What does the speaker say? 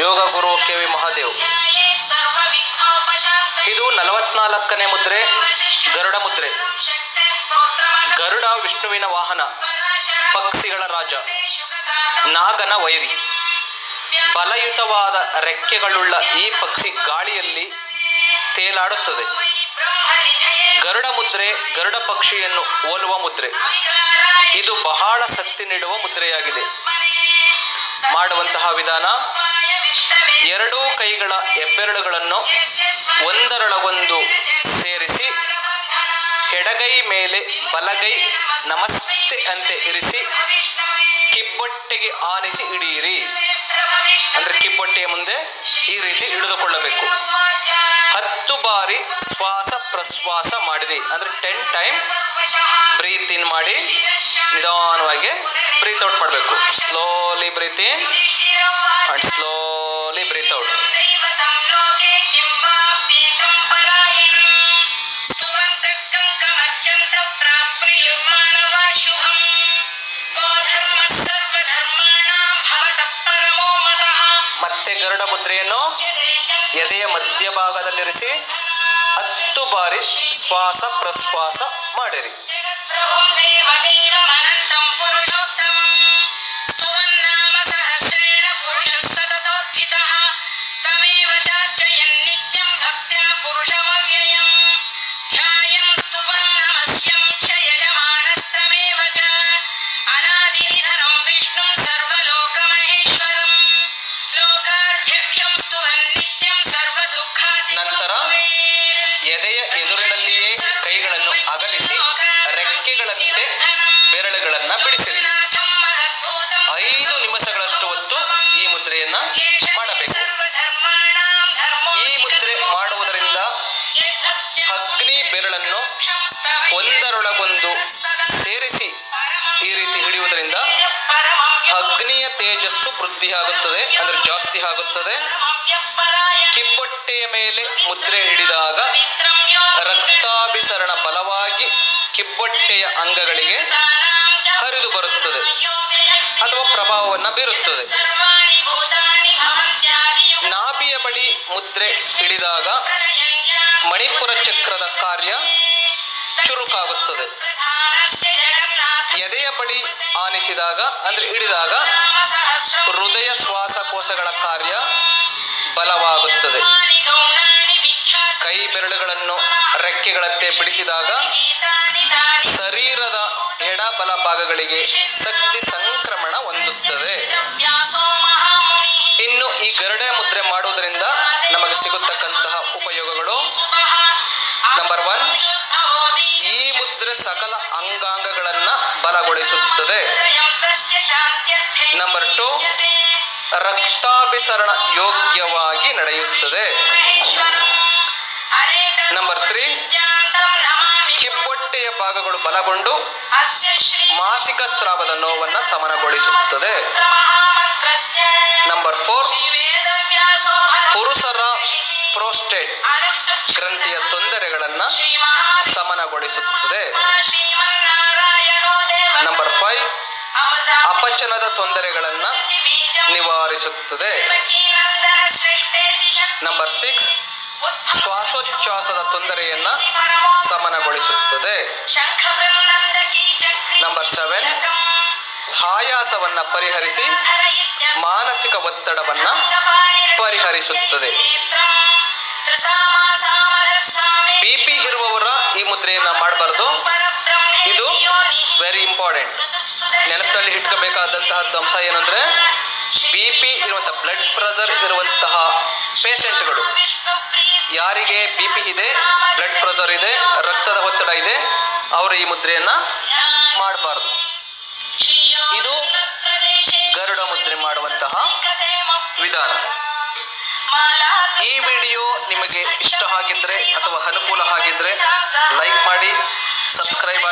ಯೋಗ ಗುರು K V Mahadev ಇದು ನಲವತ್ನಾಲ್ಕನೇ ಮುದ್ರೆ ಗರುಡ ಮುದ್ರೆ ಗರುಡ ವಿಷ್ಣುವಿನ ವಾಹನ ಪಕ್ಷಿಗಳ ರಾಜ ನಾಗನ ವೈರಿ ಬಲಯುತವಾದ ರೆಕ್ಕೆಗಳುಳ್ಳ ಈ ಪಕ್ಷಿ ಗಾಳಿಯಲ್ಲಿ ತೇಲಾಡುತ್ತದೆ ಗರುಡ ಮುದ್ರೆ ಗರುಡ ಪಕ್ಷಿಯನ್ನು ಹೋಲುವ ಮುದ್ರೆ ಇದು ಬಹಳ ಶಕ್ತಿ ನೀಡುವ ಮುದ್ರೆಯಾಗಿದೆ ಮಾಡುವಂತಹ ವಿಧಾನ ಎರಡೂ ಕೈಗಳ ಹೆಬ್ಬೆರಳುಗಳನ್ನು ಒಂದರೊಳಗೊಂದು ಸೇರಿಸಿ ಎಡಗೈ ಮೇಲೆ ಬಲಗೈ ನಮಸ್ತೆ ಅಂತೆ ಇರಿಸಿ ಕಿಬ್ಬೊಟ್ಟೆಗೆ ಆನಿಸಿ ಹಿಡಿಯಿರಿ ಅಂದ್ರೆ ಕಿಬ್ಬೊಟ್ಟೆಯ ಮುಂದೆ ಈ ರೀತಿ ಹಿಡಿದುಕೊಳ್ಳಬೇಕು ಹತ್ತು ಬಾರಿ ಶ್ವಾಸ ಪ್ರಶ್ವಾಸ ಮಾಡಿರಿ ಅಂದ್ರೆ ಟೆನ್ ಟೈಮ್ ಬ್ರೀತ್ ಇನ್ ಮಾಡಿ ನಿಧಾನವಾಗಿ ಬ್ರೀತ್ ಔಟ್ ಮಾಡಬೇಕು slowly breathe in and slowly breathe out ಮತ್ತೆ ಗರುಡ ಮುದ್ರೆಯನ್ನು ಎದೆಯ ಮಧ್ಯಭಾಗದಲ್ಲಿರಿಸಿ ಹತ್ತು ಬಾರಿ ಶ್ವಾಸ ಪ್ರಶ್ವಾಸ ಮಾಡಿರಿ ನಂತರ ಎದೆಯ ಎದುರಿನಲ್ಲಿಯೇ ಕೈಗಳನ್ನು ಅಗಲಿಸಿ ರೆಕ್ಕೆಗಳಂತೆ ಬೆರಳುಗಳನ್ನು ಬಿಡಿಸಿರಿ ಐದು ನಿಮಿಷಗಳಷ್ಟು ಹೊತ್ತು ಈ ಮುದ್ರೆಯನ್ನ ಮಾಡಬೇಕು ಈ ಮುದ್ರೆ ಮಾಡುವುದರಿಂದ ಅಗ್ನಿ ಬೆರಳನ್ನು ಒಂದರೊಳಗೊಂದು ಸೇರಿಸಿ ಈ ರೀತಿ ಹಿಡಿಯುವುದರಿಂದ ಅಗ್ನಿಯ ತೇಜಸ್ಸು ವೃದ್ಧಿಯಾಗುತ್ತದೆ ಅಂದ್ರೆ ಜಾಸ್ತಿ ಆಗುತ್ತದೆ ಕಿಬ್ಬೊಟ್ಟೆಯ ಮೇಲೆ ಮುದ್ರೆ ಹಿಡಿದಾಗ ರಕ್ತಾಭಿಸರಣ ಬಲವಾಗಿ ಕಿಬ್ಬೊಟ್ಟೆಯ ಅಂಗಗಳಿಗೆ ಹರಿದು ಬರುತ್ತದೆ ಅಥವಾ ಪ್ರಭಾವವನ್ನು ಬೀರುತ್ತದೆ ನಾಭಿಯ ಬಳಿ ಮುದ್ರೆ ಹಿಡಿದಾಗ ಮಣಿಪುರ ಚಕ್ರದ ಕಾರ್ಯ ಚುರುಕಾಗುತ್ತದೆ ಎದೆಯ ಬಳಿ ಆನಿಸಿದಾಗ ಅಂದ್ರೆ ಹಿಡಿದಾಗ ಹೃದಯ ಶ್ವಾಸಕೋಶಗಳ ಕಾರ್ಯ ಬಲವಾಗುತ್ತದೆ ಕೈ ಬೆರಳುಗಳನ್ನು ರೆಕ್ಕೆಗಳಂತೆ ಬಿಡಿಸಿದಾಗ ಶರೀರದ ಎಡ ಬಲ ಭಾಗಗಳಿಗೆ ಶಕ್ತಿ ಸಂಕ್ರಮಣ ಹೊಂದುತ್ತದೆ ಇನ್ನು ಈ ಗರುಡ ಮುದ್ರೆ ಮಾಡುವುದರಿಂದ ನಮಗೆ ಸಿಗುತ್ತಕ್ಕಂತಹ ಉಪಯೋಗಗಳು ನಂಬರ್ ಒನ್ ಈ ಮುದ್ರೆ ಸಕಲ ಅಂಗಾಂಗಗಳನ್ನ ಬಲಗೊಳಿಸುತ್ತದೆ ನಂಬರ್ ಟು ರಕ್ತಾಭಿಸರಣ ಯೋಗ್ಯವಾಗಿ ನಡೆಯುತ್ತದೆ ನಂಬರ್ ತ್ರೀ ಕಿಬ್ಬೊಟ್ಟೆಯ ಭಾಗಗಳು ಬಲಗೊಂಡು ಮಾಸಿಕ ಸ್ರಾವದ ನೋವನ್ನು ಸಮನಗೊಳಿಸುತ್ತದೆ ನಂಬರ್ ಫೋರ್ ಪುರುಷರ ಪ್ರೋಸ್ಟೇಟ್ ಗ್ರಂಥಿಯ ತೊಂದರೆಗಳನ್ನು ಸಮನಗೊಳಿಸುತ್ತದೆ ನಂಬರ್ ಫೈವ್ ಅಪಚನದ ತೊಂದರೆಗಳನ್ನು ನಿವಾರಿಸುತ್ತದೆ ನಂಬರ್ ಸಿಕ್ಸ್ ಶ್ವಾಸೋಚ್ಛ್ವಾಸದ ತೊಂದರೆಯನ್ನ ಸಮನಗೊಳಿಸುತ್ತದೆ ನಂಬರ್ ಸೆವೆನ್ ಆಯಾಸವನ್ನ ಪರಿಹರಿಸಿ ಮಾನಸಿಕ ಒತ್ತಡವನ್ನ ಪರಿಹರಿಸುತ್ತದೆ ಬಿ ಪಿ ಇರುವವರ ಈ ಮುದ್ರೆಯನ್ನ ಮಾಡಬಾರ್ದು ಇದು ವೆರಿ ಇಂಪಾರ್ಟೆಂಟ್ ನೆನಪಿನಲ್ಲಿ ಇಟ್ಕೋಬೇಕಾದಂತಹ ಅಂಶ ಏನಂದ್ರೆ ಬಿ ಪಿ ಇರುವಂತಹ ಬ್ಲಡ್ ಪ್ರೆಷರ್ ಇರುವಂತಹ ಪೇಷಂಟ್ಗಳು ಯಾರಿಗೆ ಬಿ ಪಿ ಇದೆ ಬ್ಲಡ್ ಪ್ರೆಷರ್ ಇದೆ ರಕ್ತದ ಒತ್ತಡ ಇದೆ ಅವರು ಈ ಮುದ್ರೆಯನ್ನ ಮಾಡಬಾರ್ದು ಇದು ಗರುಡ ಮುದ್ರೆ ಮಾಡುವಂತಹ ವಿಧಾನ ಈ ವಿಡಿಯೋ ನಿಮಗೆ ಇಷ್ಟ ಆಗಿದ್ರೆ ಅಥವಾ ಅನುಕೂಲ ಆಗಿದ್ರೆ ಲೈಕ್ ಮಾಡಿ ಸಬ್ಸ್ಕ್ರೈಬ್